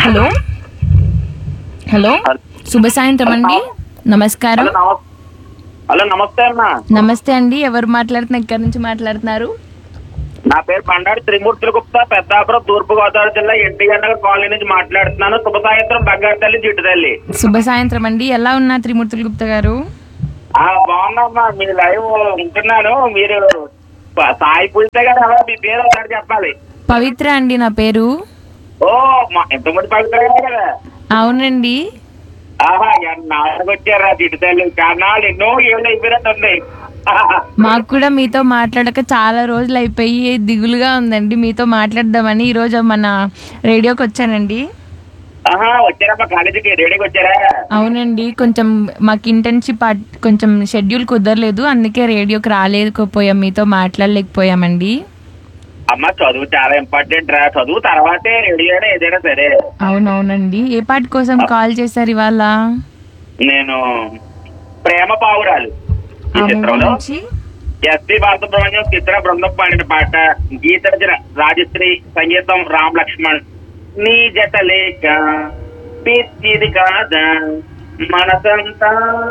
Hello hello శుభ సాయంత్రం అండి నమస్కారం హలో నమస్- హలో నమస్తే అమ్మా నమస్తే అండి ఎవరు మాట్లాడుతున్నారు ఎక్కడి నుంచి మాట్లాడుతున్నారు నా పేరు బండారు త్రిమూర్తుల గుప్తా పెద్దాపురం తూర్పు గోదావరి జిల్లా ఎన్టీఆర్ నగర్ కాలనీ నుంచి మాట్లాడుతున్నాను శుభ సాయంత్రం బంగారు తల్లి జిడ్డు తల్లి శుభ సాయంత్రం అండి ఎలా ఉన్నారు త్రిమూర్తులు గుప్తా గారు ఆ బాగున్నామ్మా మీ లైవ్ ఉంటున్నాను మీరు ప- సాయి పూజిత గారు ఎవరో మీ పేరు ఒకసారి చెప్పాలి పవిత్ర అండి నా పేరు ఓ మా ఎంతమంది పవిత్ర గారు కదా అవునండి ఆహా నాలుగు వచ్చారా జిడ్డు తల్లి కారణాలు ఎన్నో ఏళ్ళు అయిపోయినట్టు ఉంది మాకు కూడా మీతో మాట్లాడక చాలా రోజులు అయిపోయి దిగులుగా ఉందండి మీతో మాట్లాడదామని ఈరోజు మన రేడియోకి వచ్చానండి ఆహా వచ్చారమ్మా కాలేజీకి రెడీకి వచ్చారా అవునండి కొంచెం మాకు ఇంటర్న్షిప్ కొంచెం షెడ్యూల్ కుదరలేదు అందుకే రేడియోకి రాలేకపోయాం మీతో మాట్లాడలేకపోయామండి అమ్మ చదువు చాలా ఇంపార్టెంట్ రా చదువు తర్వాతే రెడీ అయినా ఏదైనా సరే అవునవునండి ఏ పాట కోసం కాల్ చేశారు ఇవాళ నేను ప్రేమ పావురాలు ఈ ఆ మూవీ చిత్రంలో నుంచి ఎస్పి బాలసుబ్రహ్మణ్యం చిత్ర బృందం పాడిన పాట గీత రచన రాజశ్రీ సంగీతం రామ్ లక్ష్మణ్ నీ జత లేక పిచ్చిది కాదా మనసంతా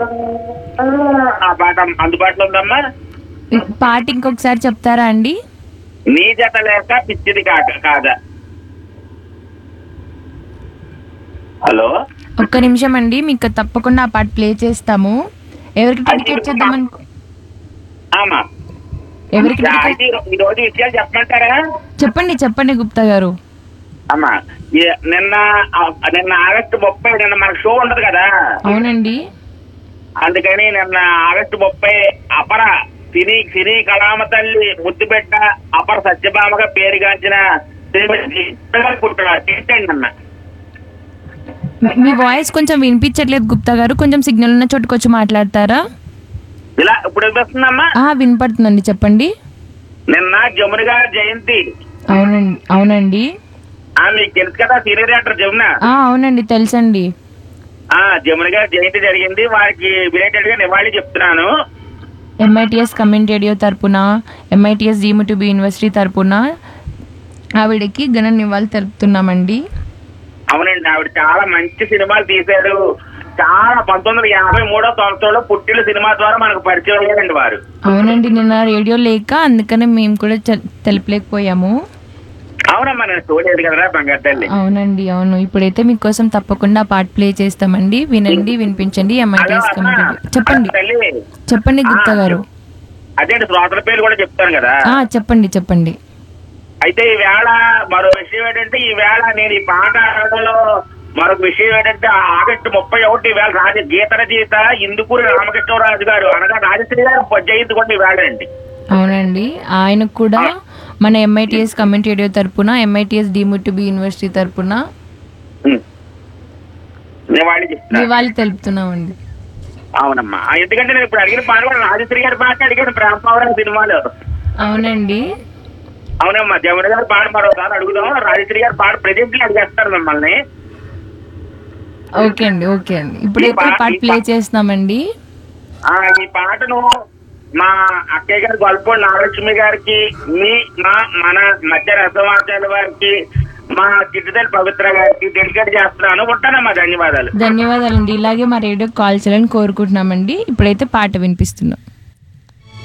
ఆ పాట అందుబాటులో ఉందమ్మా పాట ఇంకొకసారి చెప్తారా అండి నీ జత లేక పిచ్చిది కాక కాదా హలో ఒక్క నిమిషం అండి మీకు తప్పకుండా ఆ పాట ప్లే చేస్తాము ఎవరికి డెడికేట్ చేద్దామని ఆమా ఎవరికి dedicate- అయితే ఈ రోజు విషయాలు చెప్పమంటారా చెప్పండి చెప్పండి గుప్తా గారు అమ్మా ఏ- నిన్న ఆ, నిన్న ఆగస్టు ముప్పై నిన్న మనకు షో ఉండదు కదా అవునండి అందుకని నిన్న ఆగస్టు ముప్పై అపర సినీ సినీ కళామ తల్లి ముద్దుబిడ్డ అపర సత్యభామగా పేరుగాంచిన శ్రీమతి పుట్టినాడు ఏంటండి నిన్న మీ- మీ వాయిస్ కొంచెం వినిపించట్లేదు గుప్తా గారు కొంచెం సిగ్నల్ ఉన్న చోటుకు వచ్చి మాట్లాడతారా ఇలా ఇప్పుడు వినిపిస్తుందమ్మా ఆ వినపడుతుందండి చెప్పండి నిన్న జమున గారి జయంతి అవునండి అవునండి ఆ మీకు తెలుసు కదా సీనియర్ యాక్టర్ జమున ఆ అవునండి తెలుసండి ఆ జమున గారి జయంతి జరిగింది వారికి రిలేటెడ్ గా నివాళి చెప్తున్నాను ఎంఐటిఎస్ కమ్యూనిటీ రేడియో తరపున MITS deem to be university తరపున ఆవిడకి ఘన నివాళులు తెలుపుతున్నామండి అవునండి ఆవిడ చాలా మంచి సినిమాలు తీశారు చాలా పంతొమ్మిది వందల యాభై మూడో సంవత్సరంలో పుట్టిన సినిమా ద్వారా మనకు పరిచయం అయ్యారండి వారు అవునండి నిన్న రేడియో లేక అందుకని మేము కూడా చె- తెలుపలేకపోయాము అవునమ్మా నేను చూడలేదు కదరా బంగారు తల్లి అవునండి అవును ఇప్పుడైతే మీకోసం తప్పకుండా పాట ప్లే చేస్తామండి వినండి వినిపించండి ఎంఐటిఎస్ హలో, కమ్యూనిటీ అమ్మా. రేడియో. చెప్పండి తల్లి చెప్పండి గుప్తా గారు అదే శ్రోతల పేరు కూడా చెప్తాను కదా ఆ చెప్పండి చెప్పండి అయితే ఈ వేళ మరో విషయం ఏంటంటే ఈ వేళ నేను ఈ పాట ఆడడంలో మరొక విషయం ఏంటంటే ఆగస్టు ముప్పై ఒకటి ఈ వేళ రాజ గీత రచయిత ఇందుకూరి రామకృష్ణరాజు గారు అనగా రాజశ్రీ గారు జయంతి కూడా ఈ వేళ అండి అవునండి ఆయనకు కూడా మన ఎంఐటిఎస్ కమ్యూనిటీ రేడియో తరపున MITS deem to be university తరపున ఉం. నేను వాళ్ళు చెప్తున్నా నివాళి తెలుపుతున్నామండి అవునమ్మా ఆ, ఎందుకంటే నేను ఇప్పుడు అడిగిన పాట కూడా రాజశ్రీ గారి పాట అడిగాను ప్రేమ పవర్ సినిమాలో అవునండి అవునమ్మా జమున గారి పాట మరోసారి అడుగుదాం రాజశ్రీ గారి పాట ప్రెజెంట్లీ అడిగేస్తారు మిమ్మల్ని ఓకే అండి ఓకే అండి ఇప్పుడైతే పాట ప్లే చేస్తున్నామండి ఆ ఈ పాటను మా అక్కయ్య గారి గొల్పూడి నాగలక్ష్మి గారికి మీ మా మన మధ్య రసమాచార్య వారికి మా చిట్టుదల్ పవిత్ర గారికి డెడికేట్ చేస్తున్నాను ఉంటానమ్మా ధన్యవాదాలు ధన్యవాదాలండి ఇలాగే మా రేడియోకి కాల్ చేయాలని కోరుకుంటున్నామండి ఇప్పుడైతే పాట వినిపిస్తున్నాం